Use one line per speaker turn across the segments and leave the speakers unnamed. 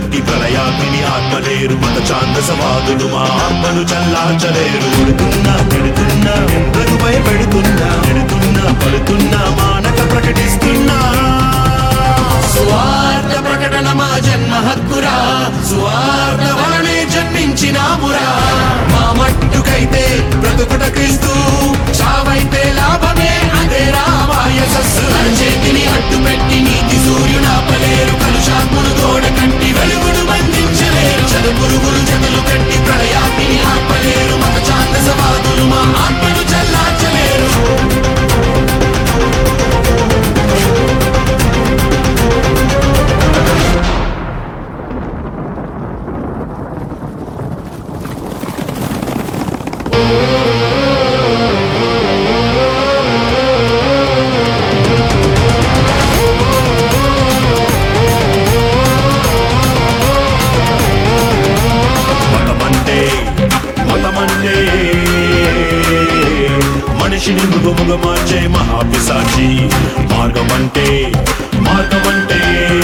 కట్టి ప్రళయాగ్ని ఆత్మలేరు మత ఛాందసవాదులు మా ఆత్మను చల్లార్చలేరు ఉడుతున్నా పెడుతున్నా ఎందరు భయపెడుతున్నా పెడుతున్నా పడుతున్నా మానక ప్రకటిస్తున్నా స్వార్థ ప్రకటన మా జన్మ హక్కురా స్వార్థ వలనే జన్మించినామురా మా మట్టుకైతే బ్రతుకుట క్రీస్తు చావైతే లాభమే అదే రామాయసస్సు చేతిని అడ్డు పెట్టి నీతి సూర్యుడాపలేరు కలుషాత్మును తోడ కట్టి వెలుగును బంధించలేరు చదుపురుగులు జతలు కట్టి ప్రళయాగ్ని ఆపలేరు మత ఛాందసవాదులు మా ఆత్మను చల్లార్చలేరు మతమంటే మతమంటే మనిషిని మృగముగా మార్చే మహాపిశాచి మార్గమంటే మార్గమంటే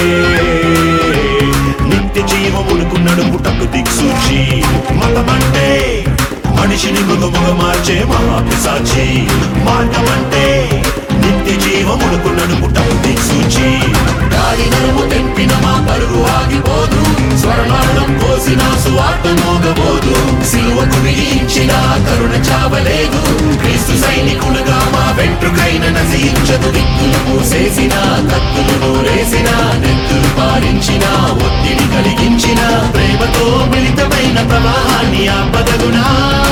నిత్య జీవమునకు నడుపుటకు దిక్సూచి మతమంటే మనిషిని మృగముగా మార్చే మహాపిశాచి మార్గమంటే నిత్య జీవమునకు నడుపుటకు దిక్సూచి గాలి నడుము తెంపిన మా పరుగు ఆగిపోదు స్వర్ణార్థం కోసిన సువార్త మోగబోదు సిలువకు బిగించిన కరుణ చావలేదు క్రీస్తు సైనికులుగా మా వెంట్రుకైన నశించదు దిక్కులు మూసేసిన కత్తులు నూరేసిన నెత్తులు పారించిన ఒత్తిడి కలిగించిన ప్రేమతో మిళితమైన ప్రవాహాన్ని ఆపదగునా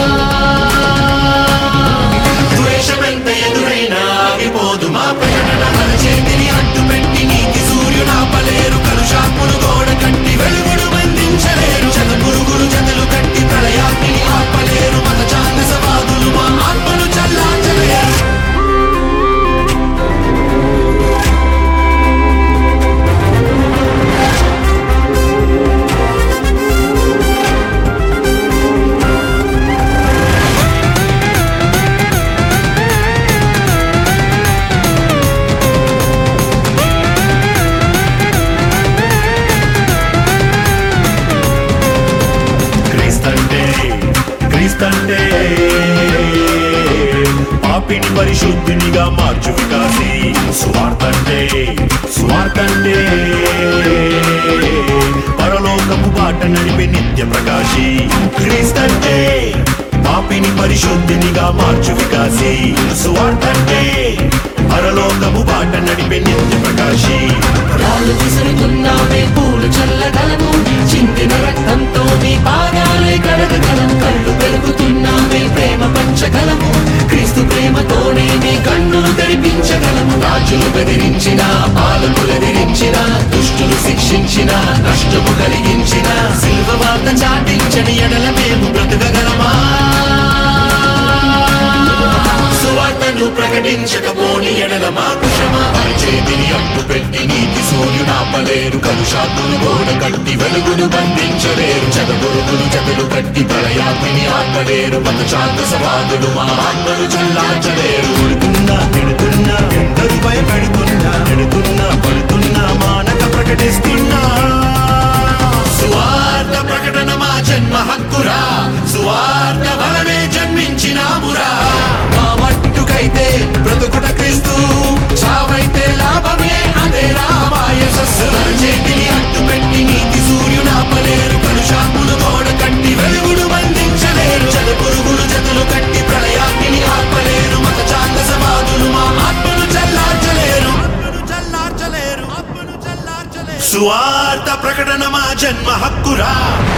ద్వేషమెంత ఎదురైనా ఆగిపోదు మా ప్రకటన మన చేతిని అడ్డు పెట్టి నీతి సూర్యునాపలేరు కలుషాత్ములు గోడ కట్టి వెలుగును బంధించలేరు జత పురుగులు జతలు కట్టి ప్రళయాగ్ని ఆపలేరు మన ఛాందసవాదులు మా ఆత్మను చల్లార్చలేరు క్రీస్తంటే క్రీస్తంటే పాపిని పరిశుద్ధినిగా మార్చు వికాసి సువార్తంటే సువార్తంటే పరలోకపు బాట నడిపే నిత్య ప్రకాశి క్రీస్తంటే పాపిని పరిశుద్ధినిగా మార్చు వికాసి సువార్తంటే పరలోకపు బాట నడిపే నిత్య ప్రకాశి
రాళ్ళు విసురుతున్నామే పూలు చల్లగలము చింతిన రక్తంతో నీ పాదాలే కడగగలం కళ్ళు పెరుగుతున్నామే ప్రేమ పంచగలము క్రీస్తు ప్రేమతోనే నీ కన్నులు తెరిపించగలము రాజులు బెదిరించిన పాలకులు ఎదిరించిన దుష్టులు శిక్షించిన నష్టము కలిగించిన సిల్వ వార్త చాటించని ఎడల మేము బ్రతకగలమా సువార్తను ప్రకటించకపోని ఎడల మా కుషమా చేతిని అడ్డు పెట్టి నీతి సూర్యుడాపలేరు కలుషాత్తులు గోడ కట్టి వెలుగును బంధించలేరు జగబొరుగులు జగలు కట్టి ప్రళయాగ్ని ఆపలేరు మత చాంత సవాదులు మా ఆత్మను చల్లార్చలేరు
ఉడుతున్నా తిడుతున్నా ఎందరు భయపెడుతున్నా పెడుతున్నా పడుతున్నా మానక ప్రకటిస్తున్నా
సువార్త ప్రకటన మా జన్మ హక్కురా సువార్త వలనే జన్మించినామురా మా మట్టుకైతే బ్రతుకుట క్రీస్తు చావైతే లాభమే అదే రామాయ సస్సు చేతిని అడ్డు పెట్టి నీతి సూర్యునాపలేరు కలుషాత్ములు గోడ కట్టి వెలుగును బంధించలేరు జల పురుగులు జతలు కట్టి ప్రళయాగ్ని ఆపలేరు మత చాంద సమాధులు మా ఆత్మను చల్లార్చలేరు
ఆత్మను చల్లార్చలేరు ఆత్మను చల్లార్చలేరు సువార్త ప్రకటన మా జన్మ హక్కురా